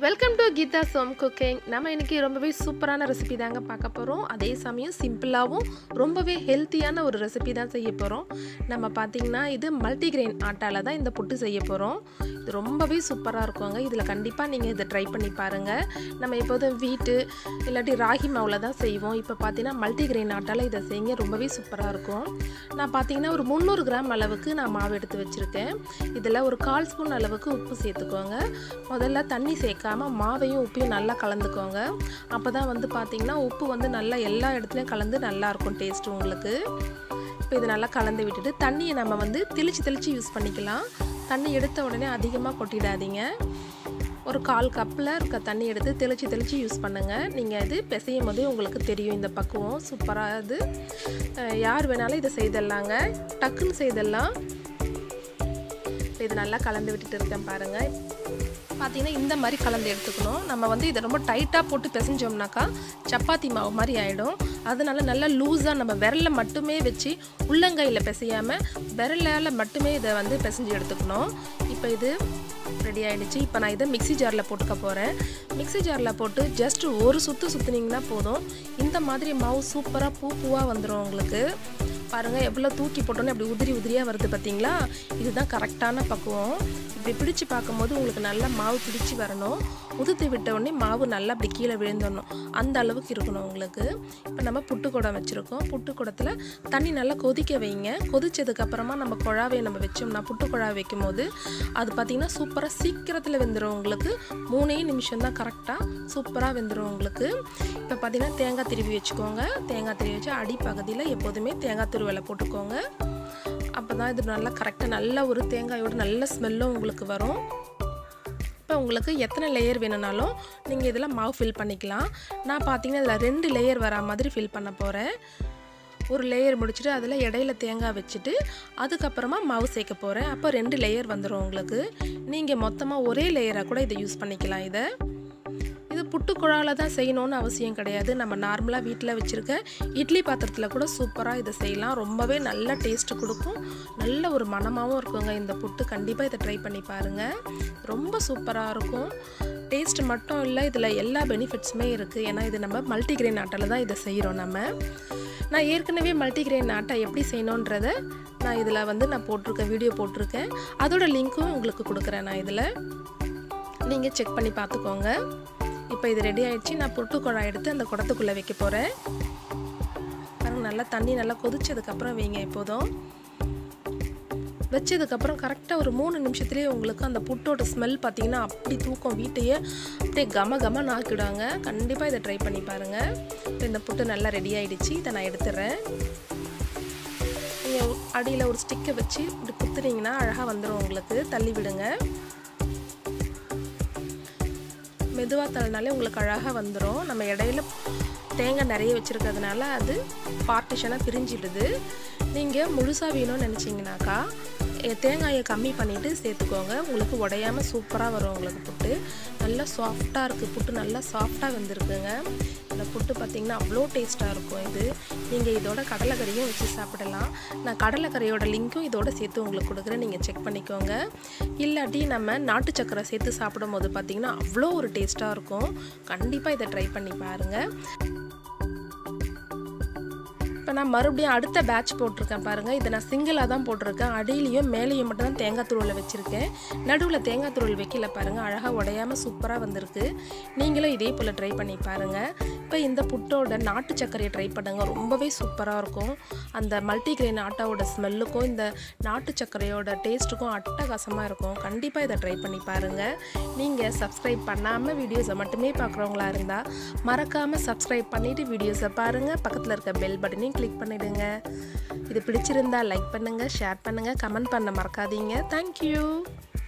welcome to Geetha சோம் cooking நம்ம இன்னைக்கு ரொம்பவே சூப்பரான ரெசிபி தாங்க பார்க்க போகிறோம் அதே சமயம் சிம்பிளாகவும் ரொம்பவே ஹெல்த்தியான ஒரு ரெசிபி தான் செய்ய போகிறோம் நம்ம பார்த்திங்கன்னா இது மல்டிகிரெயின் ஆட்டாவில் தான் இந்த புட்டு செய்ய போகிறோம் இது ரொம்பவே சூப்பராக இருக்குங்க இதில் கண்டிப்பாக நீங்கள் இதை ட்ரை பண்ணி பாருங்கள் நம்ம எப்போதும் வீட்டு இல்லாட்டி ராகி மாவில் தான் செய்வோம் இப்போ பார்த்தீங்கன்னா மல்டிகிரெயின் ஆட்டால் இதை செய்யுங்க ரொம்பவே சூப்பராக இருக்கும் நான் பார்த்தீங்கன்னா ஒரு முந்நூறு கிராம் அளவுக்கு நான் மாவு எடுத்து வச்சுருக்கேன் இதில் ஒரு கால் ஸ்பூன் அளவுக்கு உப்பு சேர்த்துக்கோங்க முதல்ல தண்ணி சேர்க்காம மாவையும் உப்பையும் நல்லா கலந்துக்கோங்க அப்போ தான் வந்து பார்த்திங்கன்னா உப்பு வந்து நல்லா எல்லா இடத்துலையும் கலந்து நல்லாயிருக்கும் டேஸ்ட் உங்களுக்கு இப்போ இது நல்லா கலந்து விட்டுட்டு தண்ணியை நம்ம வந்து தெளித்து தெளித்து யூஸ் பண்ணிக்கலாம் தண்ணி எடுத்த உடனே அதிகமாக கொட்டிடாதீங்க ஒரு கால் கப்பில் இருக்க தண்ணி எடுத்து தெளித்து தெளித்து யூஸ் பண்ணுங்கள் நீங்கள் இது பிசையும் போதே உங்களுக்கு தெரியும் இந்த பக்குவம் சூப்பராக இது யார் வேணாலும் இதை செய்திடலாங்க டக்குன்னு செய்திடலாம் இது நல்லா கலந்து விட்டுட்டு இருக்கேன் பாருங்கள் பார்த்தீங்கன்னா இந்த மாதிரி கலந்து எடுத்துக்கணும் நம்ம வந்து இதை ரொம்ப டைட்டாக போட்டு பிசைஞ்சோம்னாக்கா சப்பாத்தி மாவு மாதிரி ஆகிடும் அதனால நல்லா லூஸாக நம்ம விரலில் மட்டுமே வச்சு உள்ளங்கையில் பிசையாமல் விரலால் மட்டுமே இதை வந்து பிசைஞ்சு எடுத்துக்கணும் இப்போ இது ரெடி ஆகிடுச்சு இப்போ நான் இதை மிக்சி ஜாரில் போட்டுக்க போகிறேன் மிக்சி ஜாரில் போட்டு ஜஸ்ட் ஒரு சுற்று சுற்றுனீங்கன்னா போதும் இந்த மாதிரி மாவு சூப்பராக பூ பூவாக வந்துடும் உங்களுக்கு பாருங்கள் எவ்வளோ தூக்கி போட்டோன்னே அப்படி உதிரி உதிரியாக வருது பார்த்தீங்களா இதுதான் கரெக்டான பக்குவம் இப்படி பிடிச்சி பார்க்கும்போது உங்களுக்கு நல்லா மாவு பிடிச்சி வரணும் உதுத்து விட்ட உடனே மாவு நல்லா அப்படி கீழே விழுந்துடணும் அந்த அளவுக்கு இருக்கணும் உங்களுக்கு இப்போ நம்ம புட்டு குடம் வச்சுருக்கோம் புட்டு குடத்தில் தண்ணி நல்லா கொதிக்க வைங்க கொதிச்சதுக்கப்புறமா நம்ம குழாவையை நம்ம வச்சோம்னா புட்டு குழாவை வைக்கும் போது அது பார்த்திங்கன்னா சூப்பராக சீக்கிரத்தில் வெந்துடும் உங்களுக்கு மூணே நிமிஷம் தான் கரெக்டாக சூப்பராக வெந்துடும் உங்களுக்கு இப்போ பார்த்திங்கன்னா தேங்காய் திருவி வச்சுக்கோங்க தேங்காய் திருவி வச்சு அடி பகுதியில் எப்போதுமே தேங்காய் துருவலை போட்டுக்கோங்க அப்போ தான் இது நல்லா கரெக்டாக நல்ல ஒரு தேங்காயோட நல்ல ஸ்மெல்லும் உங்களுக்கு வரும் இப்போ உங்களுக்கு எத்தனை லேயர் வேணும்னாலும் நீங்கள் இதில் மாவு ஃபில் பண்ணிக்கலாம் நான் பார்த்தீங்கன்னா இதில் ரெண்டு லேயர் வரா மாதிரி ஃபில் பண்ண போகிறேன் ஒரு லேயர் முடிச்சுட்டு அதில் இடையில தேங்காய் வச்சுட்டு அதுக்கப்புறமா மாவு சேர்க்க போகிறேன் அப்போ ரெண்டு லேயர் வந்துடும் உங்களுக்கு நீங்கள் மொத்தமாக ஒரே லேயராக கூட இதை யூஸ் பண்ணிக்கலாம் இதை இது புட்டு குழாவில் தான் செய்யணும்னு அவசியம் கிடையாது நம்ம நார்மலாக வீட்டில் வச்சுருக்க இட்லி பாத்திரத்தில் கூட சூப்பராக இதை செய்யலாம் ரொம்பவே நல்ல டேஸ்ட்டு கொடுக்கும் நல்ல ஒரு மனமாகவும் இருக்குங்க இந்த புட்டு கண்டிப்பாக இதை ட்ரை பண்ணி பாருங்கள் ரொம்ப சூப்பராக இருக்கும் டேஸ்ட் மட்டும் இல்லை இதில் எல்லா பெனிஃபிட்ஸுமே இருக்குது ஏன்னா இது நம்ம மல்டிகிரெயின் ஆட்டில் தான் இதை செய்கிறோம் நம்ம நான் ஏற்கனவே மல்டிகிரெயின் ஆட்டை எப்படி செய்யணுன்றத நான் இதில் வந்து நான் போட்டிருக்கேன் வீடியோ போட்டிருக்கேன் அதோட லிங்க்கும் உங்களுக்கு கொடுக்குறேன் நான் இதில் நீங்கள் செக் பண்ணி பார்த்துக்கோங்க இப்போ இது ரெடி ஆகிடுச்சு நான் புட்டு குழாய் எடுத்து அந்த குடத்துக்குள்ளே வைக்க போகிறேன் பாருங்கள் நல்லா தண்ணி நல்லா கொதிச்சதுக்கப்புறம் வைங்க எப்போதும் வச்சதுக்கப்புறம் கரெக்டாக ஒரு மூணு நிமிஷத்துலேயே உங்களுக்கு அந்த புட்டோட ஸ்மெல் பார்த்தீங்கன்னா அப்படி தூக்கம் வீட்டையே அப்படியே கம கம நாக்கிடுவாங்க கண்டிப்பாக இதை ட்ரை பண்ணி பாருங்கள் இப்போ இந்த புட்டு நல்லா ரெடி ஆகிடுச்சு இதை நான் எடுத்துடுறேன் நீங்கள் அடியில் ஒரு ஸ்டிக்கை வச்சு இப்படி குத்துனீங்கன்னா அழகாக வந்துடும் உங்களுக்கு தள்ளி விடுங்க மெதுவாக தள்ளினாலே உங்களுக்கு அழகாக வந்துடும் நம்ம இடையில தேங்காய் நிறைய வச்சுருக்கிறதுனால அது பார்ட்டிஷனாக பிரிஞ்சிடுது நீங்கள் முழுசாக வேணும்னு நினச்சிங்கனாக்கா தேங்காயை கம்மி பண்ணிவிட்டு சேர்த்துக்கோங்க உங்களுக்கு உடையாமல் சூப்பராக வரும் உங்களுக்கு புட்டு நல்லா சாஃப்டாக இருக்குது புட்டு நல்லா சாஃப்டாக வந்திருக்குங்க இந்த புட்டு பார்த்திங்கன்னா அவ்வளோ டேஸ்ட்டாக இருக்கும் இது நீங்கள் இதோட கடலைக்கறியும் வச்சு சாப்பிடலாம் நான் கடலைக்கறியோட லிங்க்கும் இதோட சேர்த்து உங்களுக்கு கொடுக்குறேன் நீங்கள் செக் பண்ணிக்கோங்க இல்லாட்டி நம்ம நாட்டு சக்கரை சேர்த்து சாப்பிடும் போது பார்த்திங்கன்னா அவ்வளோ ஒரு டேஸ்ட்டாக இருக்கும் கண்டிப்பாக இதை ட்ரை பண்ணி பாருங்கள் இப்போ நான் மறுபடியும் அடுத்த பேட்ச் போட்டிருக்கேன் பாருங்கள் இதை நான் சிங்கிளாக தான் போட்டிருக்கேன் அடியிலையும் மேலேயும் மட்டும் தான் தேங்காய் துருவலை வச்சுருக்கேன் நடுவில் தேங்காய் துருவல் வைக்கல பாருங்கள் அழகாக உடையாமல் சூப்பராக வந்திருக்கு நீங்களும் இதே போல் ட்ரை பண்ணி பாருங்கள் இப்போ இந்த புட்டோட நாட்டு சர்க்கரையை ட்ரை பண்ணுங்கள் ரொம்பவே சூப்பராக இருக்கும் அந்த மல்டிகிரெயின் ஆட்டாவோட ஸ்மெல்லுக்கும் இந்த நாட்டு சர்க்கரையோட டேஸ்ட்டுக்கும் அட்டகாசமாக இருக்கும் கண்டிப்பாக இதை ட்ரை பண்ணி பாருங்கள் நீங்கள் சப்ஸ்கிரைப் பண்ணாமல் வீடியோஸை மட்டுமே பார்க்குறவங்களா இருந்தால் மறக்காமல் சப்ஸ்கிரைப் பண்ணிவிட்டு வீடியோஸை பாருங்கள் பக்கத்தில் இருக்க பெல் பட்டனையும் கிளிக் பண்ணிவிடுங்க இது பிடிச்சிருந்தா லைக் பண்ணுங்கள் ஷேர் பண்ணுங்கள் கமெண்ட் பண்ண மறக்காதீங்க தேங்க்யூ